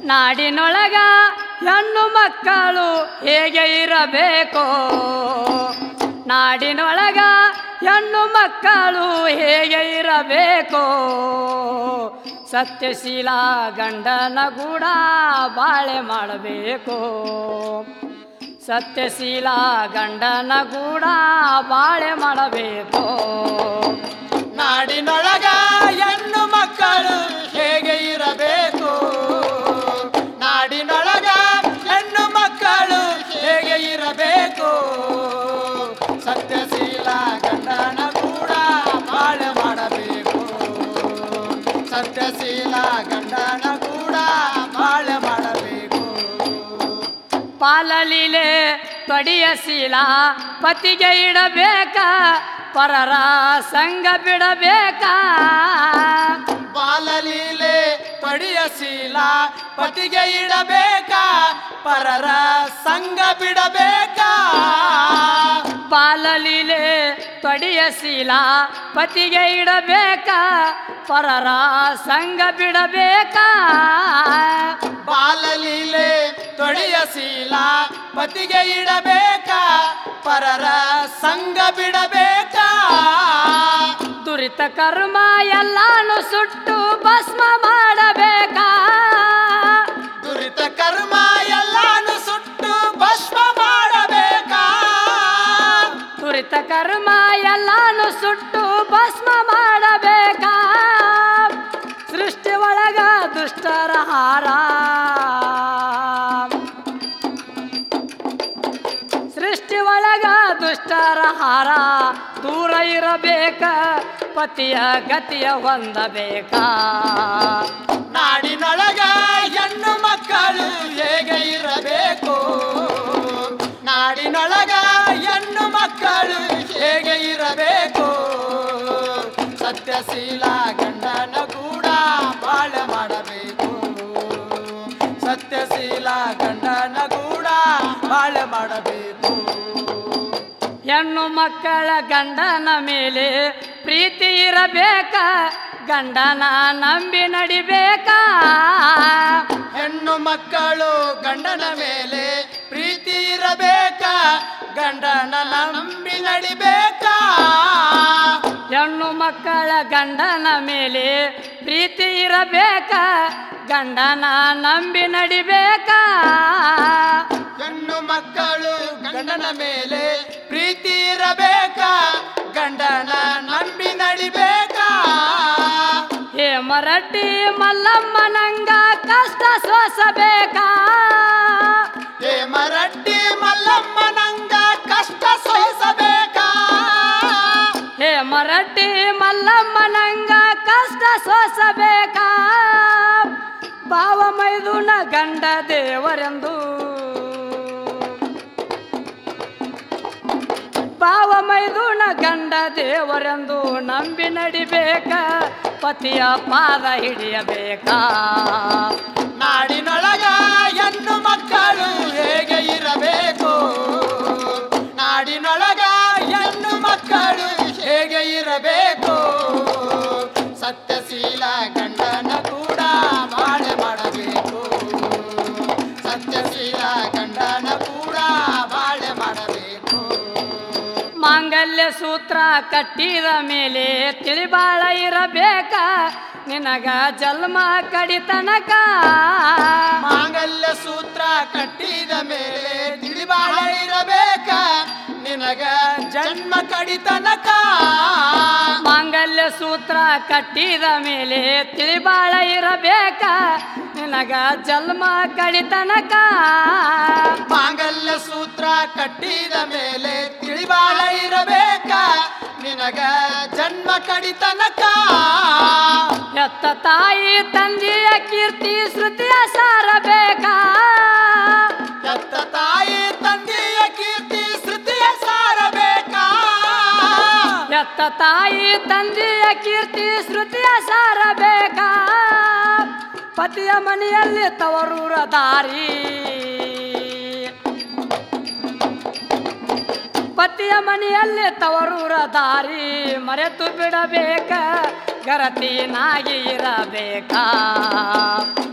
ನಾಡಿನೊಳಗ ಹೆಣ್ಣು ಮಕ್ಕಳು ಹೇಗೆ ಇರಬೇಕು ನಾಡಿನೊಳಗ ಹೆಣ್ಣು ಮಕ್ಕಳು ಹೇಗೆ ಇರಬೇಕು ಸತ್ಯಶೀಲ ಗಂಡನ ಗೂಡ ಬಾಳೆ ಮಾಡಬೇಕು ಸತ್ಯಶೀಲ ಗಂಡನ ಗೂಡ ಬಾಳೆ ಮಾಡಬೇಕು ನಾಡಿನೊಳಗ ಹೆಣ್ಣು ಮಕ್ಕಳು ಹೇಗೆ ಇರಬೇಕು ನಾಡಿನೊಳಗ ಹೆಣ್ಣು ಮಕ್ಕಳು ಹೇಗೆ ಇರಬೇಕು ಸತ್ಯಶೀಲ ಗಂಡನ ಕೂಡ ಬಾಳೆ ಮಾಡಬೇಕು ಸತ್ಯಶೀಲ ಗಂಡನ ಕೂಡ ಬಾಳೆ ಮಾಡಬೇಕು ಪಾಲಲೀಲೆ ತೊಡಿಯ ಶೀಲ ಪತಿಗೆ ಇಡಬೇಕ ಪರರ ಸಂಗ ಬಿಡಬೇಕ ಬಾಲಲೀಲೆ ಪಡಿಯ ಶೀಲ ಪತಿಗೆ ಇಡಬೇಕ ಪರರ ಸಂಗ ಬಿಡಬೇಕ ಪಾಲಲೀಲೆ ತೊಡಿಯ ಶೀಲ ಪತಿಗೆ ಇಡಬೇಕ ಪರರ ಸಂಗ ಬಿಡಬೇಕ ಬಾಲಲೀಲೆ ತೊಡಿಯ ಶೀಲ ಪತಿಗೆ ಇಡಬೇಕ ಪರರ ಸಂಗ ಬಿಡಬೇಕ ದುರಿತ ಕರ್ಮ ಎಲ್ಲಾನು ಸುಟ್ಟು ಭಸ್ಮ ಮಾಡಬೇಕ ದುರಿತ ಕರ್ಮ ಎಲ್ಲಾನು ಸುಟ್ಟು ಭಸ್ಮ ಮಾಡಬೇಕ ದುರಿತ ಕರ್ಮ ಎಲ್ಲಾನು ಸುಟ್ಟು ಭಸ್ಮ ಮಾಡಬೇಕ ಸೃಷ್ಟಿ ಒಳಗ ದುಷ್ಟರ ಹಾರ ಸೃಷ್ಟಿ ಒಳಗ ದುಷ್ಟರ ಹಾರ ದೂರ ಇರಬೇಕ ಪತಿಯ ಗತಿಯ ಹೊಂದಬೇಕ ನಾಡಿನೊಳಗ ಹೆಣ್ಣು ಮಕ್ಕಳು ಹೇಗೆ ಇರಬೇಕು ನಾಡಿನೊಳಗ ಹೆಣ್ಣು ಮಕ್ಕಳು ಹೇಗೆ ಇರಬೇಕು ಸತ್ಯಶೀಲ ಗಂಡನ ಕೂಡ ಬಾಳೆ ಮಾಡಬೇಕು ಸತ್ಯಶೀಲ ಗಂಡನ ಕೂಡ ಬಾಳೆ ಮಾಡಬೇಕು ಹೆಣ್ಣು ಮಕ್ಕಳ ಗಂಡನ ಮೇಲೆ ಪ್ರೀತಿ ಇರಬೇಕ ಗಂಡನ ನಂಬಿ ನಡಿಬೇಕ ಹೆಣ್ಣು ಮಕ್ಕಳು ಗಂಡನ ಮೇಲೆ ಪ್ರೀತಿ ಇರಬೇಕ ಗಂಡನ ನಂಬಿ ನಡಿಬೇಕ ಹೆಣ್ಣು ಮಕ್ಕಳ ಗಂಡನ ಮೇಲೆ ಪ್ರೀತಿ ಇರಬೇಕ ಗಂಡನ ನಂಬಿ ನಡಿಬೇಕ ಹೆಣ್ಣು ಮಕ್ಕಳು ಗಂಡನ ಮೇಲೆ ಪ್ರೀತಿ ಇರಬೇಕ ಗಂಡನ ನಂಬಿ ನಡಿಬೇಕ ಹೇ ಮರಟಿ ಮಲ್ಲಮ್ಮನಂಗ ಕಷ್ಟ ಸೋಸಬೇಕ ಏ ಮರಟ್ಟಿ ಮಲ್ಲಮ್ಮನಂಗ ಕಷ್ಟ ಸಹಿಸಬೇಕ ಹೇ ಮರಟಿ ಮಲ್ಲಮ್ಮನಂಗ ಕಷ್ಟ ಸೋಸಬೇಕ ಭಾವ ಮೈದುನ ಗಂಡ ದೇವರೆಂದು ಭಾವ ಮೈದುನ ಗಂಡ ದೇವರೆಂದು ನಂಬಿ ನಡಿಬೇಕ ಪತಿಯ ಪಾದ ಹಿಡಿಯಬೇಕ ನಾಡಿನೊಳಗ ಹೆಣ್ಣು ಮಕ್ಕಳು ಹೇಗೆ ಇರಬೇಕು ನಾಡಿನೊಳಗ ಹೆಣ್ಣು ಮಕ್ಕಳು ಹೇಗೆ ಇರಬೇಕು ಸತ್ಯಶೀಲ ಗಂಡನ ಕೂಡ ಬಾಳೆ ಮಾಡಬೇಕು ಸತ್ಯಶೀಲ ಗಂಡನ ಕೂಡ ಬಾಳೆ ಮಾಡಬೇಕು ಮಾಂಗಲ್ಯ ಸೂತ್ರ ಕಟ್ಟಿದ ಮೇಲೆ ತಿಳಿಬಾಳ ಇರಬೇಕ ನಿನಗ ಜನ್ಮ ಕಡಿತನಕ ಮಾಂಗಲ್ಯ ಸೂತ್ರ ಕಟ್ಟಿದ ಮೇಲೆ ತಿಳಿಬಾಳ ಇರಬೇಕ ನಿನಗ ಜನ್ಮ ಕಡಿತನಕ ಮಾಂಗಲ್ಯ ಸೂತ್ರ ಕಟ್ಟಿದ ಮೇಲೆ ತಿಳಿಬಾಳ ಇರಬೇಕ ನಿನಗ ಜನ್ಮ ಕಡಿತನಕ ಮಾಂಗಲ್ಯ ಸೂತ್ರ ಕಟ್ಟಿದ ಮೇಲೆ ತಿಳಿಬಾಳ ಇರಬೇಕ ನಿನಗ ಜನ್ಮ ಕಡಿತನಕ ಎತ್ತ ತಾಯಿ ತಂದೆಯ ಕೀರ್ತಿ ಶ್ರುತಿಯ ಸಾರಬೇಕ ಎತ್ತ ತಾಯಿ ತಂದೆಯ ಕೀರ್ತಿ ಶ್ರುತಿಯ ಸಾರಬೇಕ ಎತ್ತ ತಾಯಿ ತಂದೆಯ ಕೀರ್ತಿ ಶ್ರುತಿಯ ಸಾರಬೇಕ ಪತಿಯ ಮನೆಯಲ್ಲಿ ತವರೂರ ದಾರಿ ಪತಿಯ ಮನೆಯಲ್ಲಿ ತವರೂರ ದಾರಿ ಮರೆತು ಬಿಡಬೇಕ ಗರತಿನಾಗಿ ಇರಬೇಕ